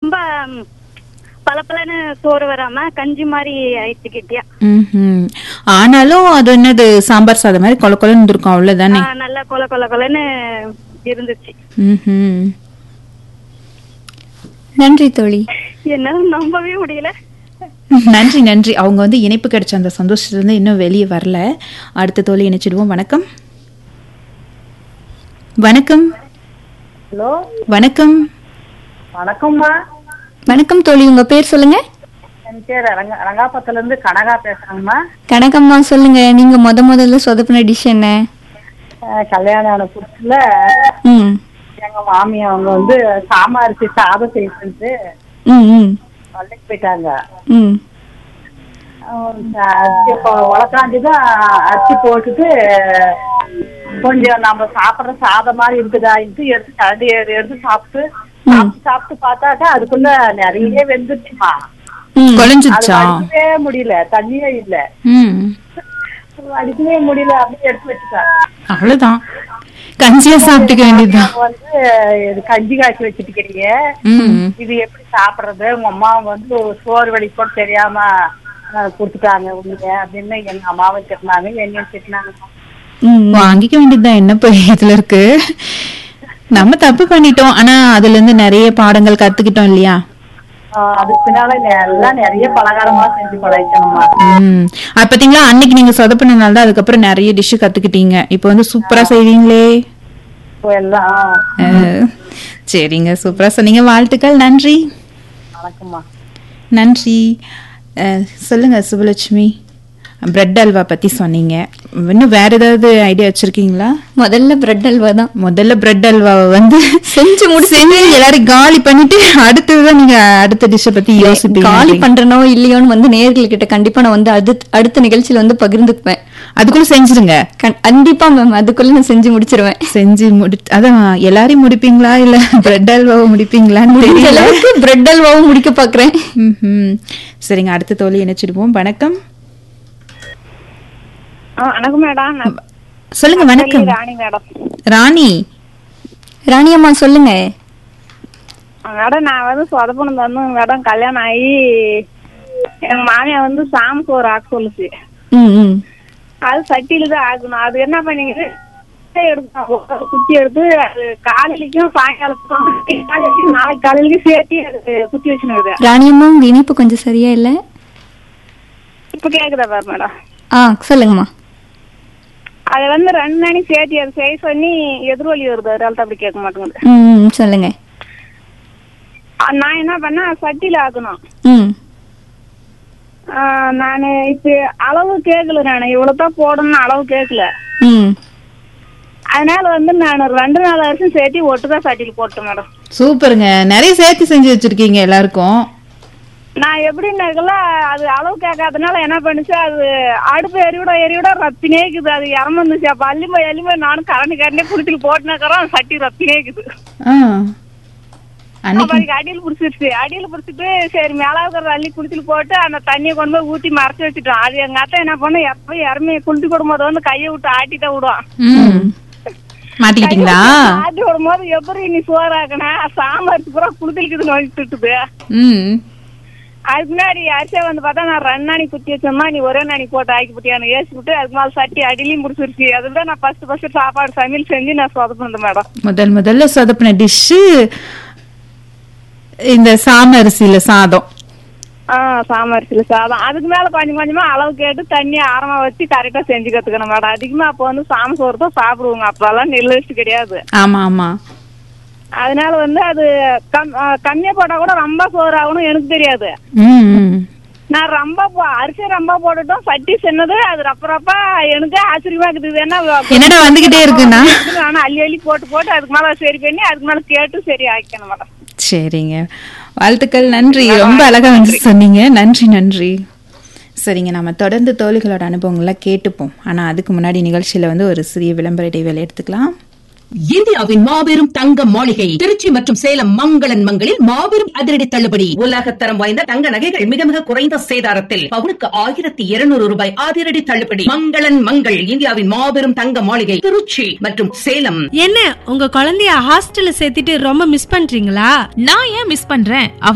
ரொம்ப பளபளன்னு சோறு வராம கஞ்சி மாதிரி ஆயிடுச்சு கெட்டியா ம்ஹும். ஆனாலும் அது என்னது சாம்பார் சாதம் மாதிரி கொல கொலன்னு இருக்கும் அவ்வளவுதானே ஆ, நல்லா கொல கொல கொலன்னு இருந்துச்சு ம்ஹும். நன்றி தோழி என்னால நம்பவே முடியல நன்றி நன்றி அவங்க வந்து இணைப்பு கிடைச்ச அந்த சந்தோஷத்துல இருந்து இன்னும் வெளியே வரல அடுத்த தோழி இணைச்சிடுவோம் வணக்கம் வணக்கம் ஹலோ வணக்கம் வணக்கம்மா வணக்கம் தோழி உங்க பேர் சொல்லுங்க என் பேர் ரங்க ரங்காபத்துல இருந்து கனகா பேசுறேங்கம்மா கனகம்மா சொல்லுங்க நீங்க முத முதல்ல சொதப்பின டிஷ் என்ன அஹ் கல்யாணம் ஆன புதுசுல ம் எங்க மாமி அவங்க வந்து சாமாரிசி சாதம் செய்து ம் ம் பள்ளிக்கு போயிட்டாங்க ம் அரிசி உலக்காண்டி தான் அரிசி போட்டுட்டு கொஞ்சம் நம்ம சாப்பிடுற சாதம் மாதிரி இருக்குதான்ட்டு எடுத்து கரண்டி எடுத்து சாப்பிட்டு சாப்பிட்டு சாப்பிட்டு பார்த்தாக்கா அதுக்குள்ள நிறைய வெந்துருச்சுமா ம் அது குழஞ்சிச்சா வடிக்கவே முடியல தண்ணியே இல்ல ம் வடிக்கவே முடியல அப்படியே எடுத்து வச்சுட்டேன் அவ்வளவுதான் கஞ்சியா சாப்பிட்டுக்க வேண்டியதுதான் அவங்க வந்து இது கஞ்சி காய்ச்சி வச்சுட்டுக்கிறீங்க ம் இது எப்படி சாப்பிடுறது உங்க அம்மா வந்து சோறு வடி கூட தெரியாம அஹ், கொடுத்துட்டாங்க உங்களுக்கு அப்படின்னு எங்க அம்மாவை திட்டினாங்க என்னையும் திட்டினாங்க ம் வாங்கிக்க வேண்டியதுதான் என்ன போய் இதுல இருக்கு நம்ம தப்பு பண்ணிட்டோம் ஆனா அதுல இருந்து நிறைய பாடங்கள் கத்துக்கிட்டோம் இல்லையா அஹ், அதுக்கு பின்னால நெ- எல்லாம் நிறைய பலகாரமா செஞ்சு பழகிக்கணுமா ம் அது பாத்தீங்களா அன்னைக்கு நீங்க சொதப்பினதுனால தான் அதுக்கப்புறம் நிறைய டிஷ் கத்துக்கிட்டீங்க இப்போ வந்து சூப்பரா செய்வீங்களே இப்போ எல்லாம் அஹ், சரிங்க சூப்பரா சொன்னீங்க வாழ்த்துக்கள் நன்றி வணக்கம்மா நன்றி அஹ், சொல்லுங்க சுபலட்சுமி பிரெட் அல்வா பத்தி சொன்னீங்க இன்னும் வேற ஏதாவது ஐடியா வச்சிருக்கீங்களா முதல்ல பிரெட் அல்வா தான் முதல்ல பிரெட் அல்வாவை வந்து செஞ்சு முடிச்சு செஞ்சு எல்லாரும் காலி பண்ணிட்டு அடுத்ததுதான் நீங்க அடுத்த டிஷ்ஷ பத்தி யோசிப்பீங்க காலி பண்றனோ இல்லையோன்னு வந்து நேர்கள் கிட்ட கண்டிப்பா நான் வந்து அடுத்த அடுத்த நிகழ்ச்சியில வந்து பகிர்ந்துக்குவேன் அதுக்குள்ள செஞ்சிருங்க கண்- கண்டிப்பா மேம் அதுக்குள்ள நான் செஞ்சு முடிச்சிருவேன் செஞ்சு முடி அதான் எல்லாரையும் முடிப்பீங்களா இல்ல பிரெட் அல்வாவை முடிப்பீங்களான்னு முடிஞ்ச தெரியல அளவுக்கு பிரெட் அல்வாவும் முடிக்க பாக்குறேன் ம்ஹும். சரிங்க அடுத்த தோழி இணைச்சிடுவோம் வணக்கம் வணக்கம் மேடம் நான் சொல்லுங்க வணக்கம் ராணி மேடம் ராணி ராணி அம்மா சொல்லுங்க மேடம் நான் வந்து சொதப்பணும் வந்து மேடம் கல்யாணம் ஆகி எங்க மாமியா வந்து சாம சோறு ஆக்க சொல்லுச்சு ம் ம் அது சட்டியில தான் ஆக்கணும் அது என்ன பண்ணீங்க எடுத்து குத்தி எடுத்து அது காலையிலக்கும் சாயங்காலத்துக்கும் காலையிலக்கும் நாளைக்கு காலையிலக்கும் சேர்த்து அது குத்தி வச்சுனுக்குது ராணி அம்மா உங்க இனிப்பு கொஞ்சம் சரியா இல்ல இப்ப கேக்குதா பாரு மேடம் ஆ சொல்லுங்கம்மா அது வந்து ரெண்டு நாளைக்கு சேர்த்து அது செய்ய சொல்லி எதிர்வலி வருது அதனால அப்படி கேட்க மாட்டேங்குது ம் ம், சொல்லுங்க அஹ் நான் என்ன பண்ணேன் சட்டியில ஆக்கணும் ம் ஆஹ் நானு இப்ப அளவு கேக்கல நான் இவ்வளவுதான் போடணும்னு அளவு கேக்கல ம் அதனால வந்து நான் ரெண்டு நாலு வருஷம் சேர்த்து ஒட்டுதான் சட்டியில போட்டேன் மேடம் சூப்பருங்க நிறைய சேர்த்து செஞ்சு வச்சிருக்கீங்க எல்லாருக்கும் நான் எப்படின்னாக்கல அது அளவு கேட்காதனால என்ன பண்ணுச்சு அது அடுப்பு எரிவிட எரிவிட ரத்தினே இருக்குது அது இறந்துச்சு அப்ப அள்ளிமா எள்ளிமா நானும் கரண்டி கரண்டே குடிச்சிட்டு போட்டுனாக்கறோம் சட்டி ரத்தினே இருக்குது ஆ. அப்ப அன்னைக்கு அதுக்கு அடியில் பிடிச்சிருச்சு அடியில் பிடிச்சிட்டு சரி மேல இருக்கிற அள்ளி குடிச்சிட்டு போட்டு அந்த தண்ணியை கொண்டு போய் ஊத்தி மறைச்சு வச்சுட்டோம் அது எங்க அத்தை என்ன பண்ண எப்ப இறமி குளிச்சு கொடுக்கும்போது வந்து கையை விட்டு ஆட்டிதான் விடுவான் ம். மாட்டிக்கிட்டீங்களா ஆட்டி விடும்போது எப்படி நீ சோறாக்கனா சாம்பார் பூரா குளித்துக்குதுன்னு வந்து திட்டுது ம் அதுக்கு முன்னாடி அரிசியை வந்து பார்த்தா நான் ரெண்டு நாளை குத்தி வச்சோம்மா நீ ஒரே நாளை போட்டு ஆக்கி போட்டியான்னு ஏசி விட்டு அதுக்கு மேலே சட்டி அடியிலையும் பிடிச்சிருச்சு அதுதான் நான் ஃபர்ஸ்ட் ஃபர்ஸ்ட் சாப்பாடு சமையல் செஞ்சு நான் சொதப்பினது மேடம் முதல் முதல்ல சொதப்பின டிஷ்ஷு இந்த சாம அரிசியில சாதம் ஆ சாமரிசியில் சாதம் அதுக்கு மேல கொஞ்சம் கொஞ்சமா அளவு கேட்டு தண்ணி ஆரமா வச்சு கரெக்டா செஞ்சு கத்துக்கணும் மேடம் அதிகமா அப்போ வந்து சாம சோறு தான் சாப்பிடுவோங்க அப்பெல்லாம் நெல் வச்சு கிடையாது ஆமா ஆமா அதனால வந்து அது கம் ஆ, கம்மியா போட்டா கூட ரொம்ப சோறு ஆகணும் எனக்கு தெரியாது ம் ம். நான் ரொம்ப போ- அரிசி ரொம்ப போட்டுட்டோம் சட்டி சின்னது அது ரப்ப ரப்பா எனக்கு ஆச்சரியமா இருக்குது இது என்ன என்னடா வந்துகிட்டே இருக்குன்னா ஆனா அள்ளி அள்ளி போட்டு போட்டு அதுக்கு மேல சரி பண்ணி அதுக்கு மேல கேட்டு சரி ஆக்கிக்கணும் மேடம் சரிங்க வாழ்த்துக்கள் நன்றி ரொம்ப அழகா வந்து சொன்னீங்க நன்றி நன்றி சரிங்க நம்ம தொடர்ந்து தோழிகளோட அனுபவங்களை கேட்டுப்போம் ஆனா அதுக்கு முன்னாடி நிகழ்ச்சியில வந்து ஒரு சிறிய விளம்பர இடைவேளை எடுத்துக்கலாம் இந்தியாவின் மாபெரும் தங்க மாளிகை திருச்சி மற்றும் சேலம் மங்களன் மங்களில் மாபெரும் அதிரடி தள்ளுபடி உலகத்தரம் வாய்ந்த தங்க நகைகள் மிக மிக குறைந்த சேதாரத்தில் பவுனுக்கு ஆயிரத்தி இருநூறு ரூபாய் அதிரடி தள்ளுபடி மங்களன் மங்கள் இந்தியாவின் மாபெரும் தங்க மாளிகை திருச்சி மற்றும் சேலம் என்ன உங்க குழந்தைய ஹாஸ்டல்ல சேர்த்துட்டு ரொம்ப மிஸ் பண்றீங்களா நான் ஏன் மிஸ் பண்றேன் அவ